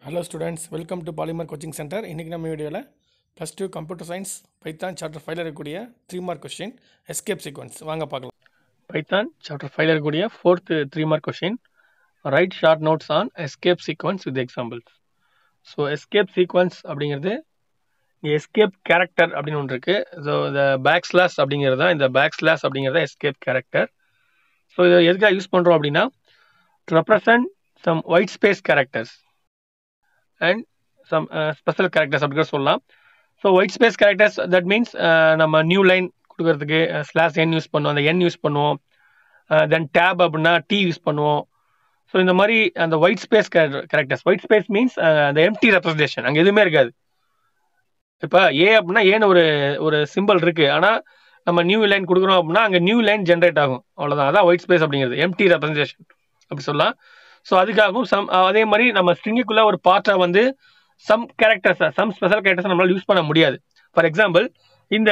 hello students welcome to polymer coaching centre இன்றைக்கி நம்ம வீடியோவில் plus two computer science Python chapter ஃபைவ்ல இருக்கக்கூடிய three mark question escape sequence வாங்க பார்க்கலாம் பைத்தான் சாப்டர் ஃபைவ்ல இருக்கக்கூடிய fourth three mark question right short notes on escape sequence with examples so escape sequence அப்படிங்கிறது எஸ்கேப் கேரக்டர் அப்படின்னு ஒன்று இருக்குது ஸோ இந்த பேக் ஸ்லாஸ் அப்படிங்கிறது தான் இந்த பேக் ஸ்லாஸ் அப்படிங்கிறது எஸ்கேப் கேரக்டர் ஸோ இதை எதுக்காக யூஸ் பண்ணுறோம் அப்படின்னா to represent some white space characters and some special characters அப்படி கூட சொல்லலாம் so white space characters that means நம்ம நியூ லைன் கொடுக்கறதுக்கு ஸ்லாஷ் என் யூஸ் பண்ணுவோம் அந்த என் யூஸ் பண்ணுவோம் தென் டேப் அப்படின்னா டி யூஸ் பண்ணுவோம் ஸோ இந்த மாதிரி அந்த white space characters white space means அந்த எம்டி ரெப்ரஸன்டேஷன் அங்கே எதுவுமே இருக்காது இப்போ ஏ அப்படின்னா ஏன்னு ஒரு ஒரு சிம்பிள் இருக்குது ஆனால் நம்ம நியூ லைன் கொடுக்குறோம் அப்படின்னா அங்கே நியூ லைன் ஜென்ரேட் ஆகும் அவ்வளோதான் அதான் ஒயிட் ஸ்பேஸ் அப்படிங்கிறது எம்டி ரெப்ரஸன்டேஷன் அப்படி சொல்லலாம் ஸோ அதுக்காகவும் சம் அதே மாதிரி நம்ம ஸ்ட்ரிங்குக்குள்ள ஒரு பார்ட்டாக வந்து some characters some special characters நம்மளால் யூஸ் பண்ண முடியாது ஃபார் எக்ஸாம்பிள் இந்த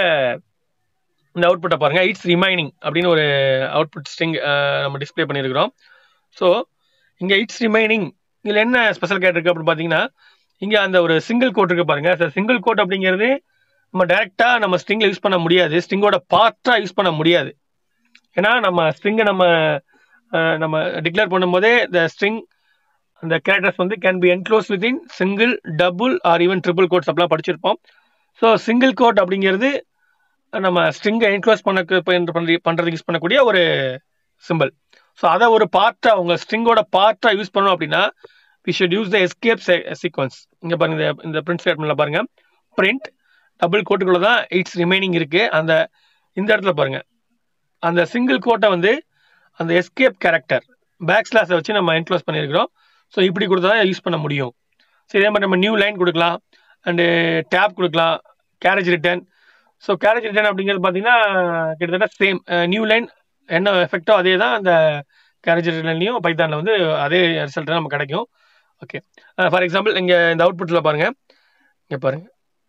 இந்த அவுட்புட்டை பாருங்கள் இட்ஸ் ரிமைனிங் அப்படின்னு ஒரு அவுட்புட் ஸ்ட்ரிங் நம்ம டிஸ்பிளே பண்ணியிருக்கிறோம் ஸோ இங்கே இட்ஸ் ரிமைனிங் இதில் என்ன ஸ்பெஷல் கேரக்டர் இருக்குது அப்படின்னு பார்த்தீங்கன்னா இங்கே அந்த ஒரு சிங்கிள் கோட் இருக்குது பாருங்கள் சார் சிங்கிள் கோட் அப்படிங்கிறது நம்ம டேரெக்டாக நம்ம ஸ்ட்ரிங்கில் யூஸ் பண்ண முடியாது ஸ்ட்ரிங்கோட பார்ட்டாக யூஸ் பண்ண முடியாது ஏன்னா நம்ம ஸ்ட்ரிங்கை நம்ம நம்ம டிக்ளேர் பண்ணும்போதே த ஸ்ட்ரிங் அந்த கேரக்டர்ஸ் வந்து can be enclose within single double or even triple quotes அப்படிலாம் படிச்சிருப்போம் ஸோ சிங்கிள் கோட் அப்படிங்கிறது நம்ம ஸ்ட்ரிங்கை என்க்ளோஸ் பண்ண பண்ணுறதுக்கு யூஸ் பண்ணக்கூடிய ஒரு சிம்பிள் ஸோ அதை ஒரு பார்ட்டாக உங்கள் ஸ்ட்ரிங்கோட பார்ட்டாக யூஸ் பண்ணோம் அப்படின்னா we should use the escape sequence இங்கே பாருங்க இந்த பிரிண்ட் ஸ்டேட்மெண்ட்டில் பாருங்கள் பிரிண்ட் டபுள் கோட்டுக்குள்ளே தான் இட்ஸ் ரிமைனிங் இருக்குது அந்த இந்த இடத்துல பாருங்கள் அந்த சிங்கிள் கோட்டை வந்து அந்த எஸ்கேப் கேரக்டர் பேக் ஸ்லாஸை வச்சு நம்ம என்க்ளோஸ் பண்ணியிருக்கிறோம் ஸோ இப்படி கொடுத்தா தான் யூஸ் பண்ண முடியும் ஸோ இதே மாதிரி நம்ம நியூ லைன் கொடுக்கலாம் அண்டு டேப் கொடுக்கலாம் carriage return so carriage return அப்படிங்கிறது பார்த்தீங்கன்னா கிட்டத்தட்ட சேம் நியூ லைன் என்ன எஃபெக்டோ அதே தான் அந்த கேரேஜ் ரிட்டர்ன்லையும் பைத்தானில் வந்து அதே ரிசல்ட் நமக்கு கிடைக்கும் ஓகே ஃபார் எக்ஸாம்பிள் இங்கே இந்த அவுட்புட்டில் பாருங்கள் இங்கே பாருங்கள்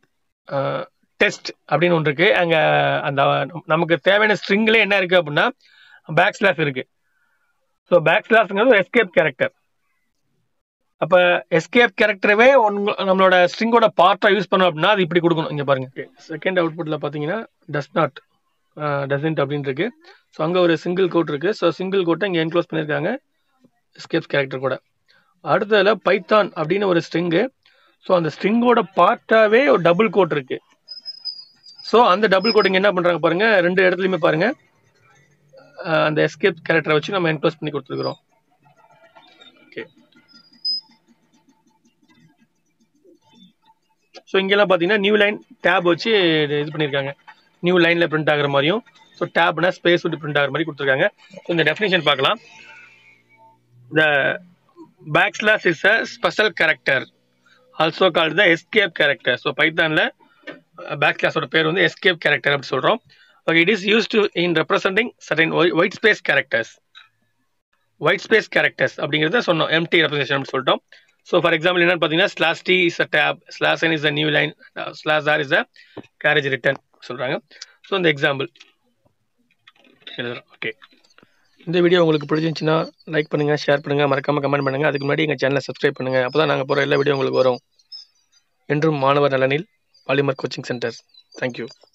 டெஸ்ட் அப்படின்னு ஒன்று இருக்குது அங்கே அந்த நமக்கு தேவையான ஸ்ட்ரிங்கில் என்ன இருக்குது அப்படின்னா பேக் ஸ்லாஸ் இருக்குது ஸோ பேக் ஸ்லாஸ்ங்கிறது எஸ்கேப் கேரக்டர் அப்போ எஸ்கேப் கேரக்டரவே உங்க நம்மளோட ஸ்ட்ரிங்கோட பார்ட்டாக யூஸ் பண்ணோம் அப்படின்னா அது இப்படி கொடுக்கணும் இங்கே பாருங்க செகண்ட் அவுட்புட்டில் பார்த்தீங்கன்னா டஸ் நாட் டசன்ட் அப்படின்னு இருக்கு ஸோ அங்கே ஒரு சிங்கிள் கோட் இருக்கு ஸோ சிங்கிள் கோட்டை இங்கே என்க்ளோஸ் பண்ணியிருக்காங்க எஸ்கேப் கேரக்டர் கூட அடுத்ததில் பைத்தான் அப்படின்னு ஒரு ஸ்ட்ரிங்கு ஸோ அந்த ஸ்ட்ரிங்கோட பார்ட்டாகவே ஒரு டபுள் கோட் இருக்கு ஸோ அந்த டபுள் கோட்டிங் என்ன பண்ணுறாங்க பாருங்க ரெண்டு இடத்துலையுமே பாருங்க அந்த எஸ்கேப் கேரக்டரை வச்சு நம்ம என்க்ளோஸ் பண்ணி கொடுத்துருக்குறோம் ஓகே ஸோ இங்கெல்லாம் பார்த்தீங்கன்னா நியூ லைன் டேப் வச்சு இது பண்ணியிருக்காங்க நியூ லைனில் பிரிண்ட் ஆகிற மாதிரியும் ஸோ டேப்னா ஸ்பேஸ் விட்டு பிரிண்ட் ஆகிற மாதிரி கொடுத்துருக்காங்க ஸோ இந்த டெஃபினேஷன் பார்க்கலாம் the back slash is a special character also called the escape character so பைத்தானில் பேக் கிளாஸோட பேர் வந்து எஸ்கேப் கேரக்டர் அப்படி சொல்கிறோம் okay it is use to in representing certain white space characters white space characters அப்படிங்கிறத சொன்னோம் empty representation அப்படி சொல்லிட்டோம் ஸோ ஃபார் எக்ஸாம்பிள் என்னன்னு பார்த்தீங்கன்னா slash t is a tab slash n is a new line slash r is a carriage return சொல்கிறாங்க so இந்த example எழுதுறோம் okay இந்த வீடியோ உங்களுக்கு பிடிச்சிருந்துச்சுன்னா லைக் பண்ணுங்கள் ஷேர் பண்ணுங்கள் மறக்காமல் கமெண்ட் பண்ணுங்கள் அதுக்கு முன்னாடி எங்கள் சேனலை சப்ஸ்கிரைப் பண்ணுங்கள் அப்போ தான் நாங்கள் போகிற எல்லா வீடியோ உங்களுக்கு வரும் என்றும் மாணவர் நலனில் பாலிமர் கோச்சிங் சென்டர் தேங்க்யூ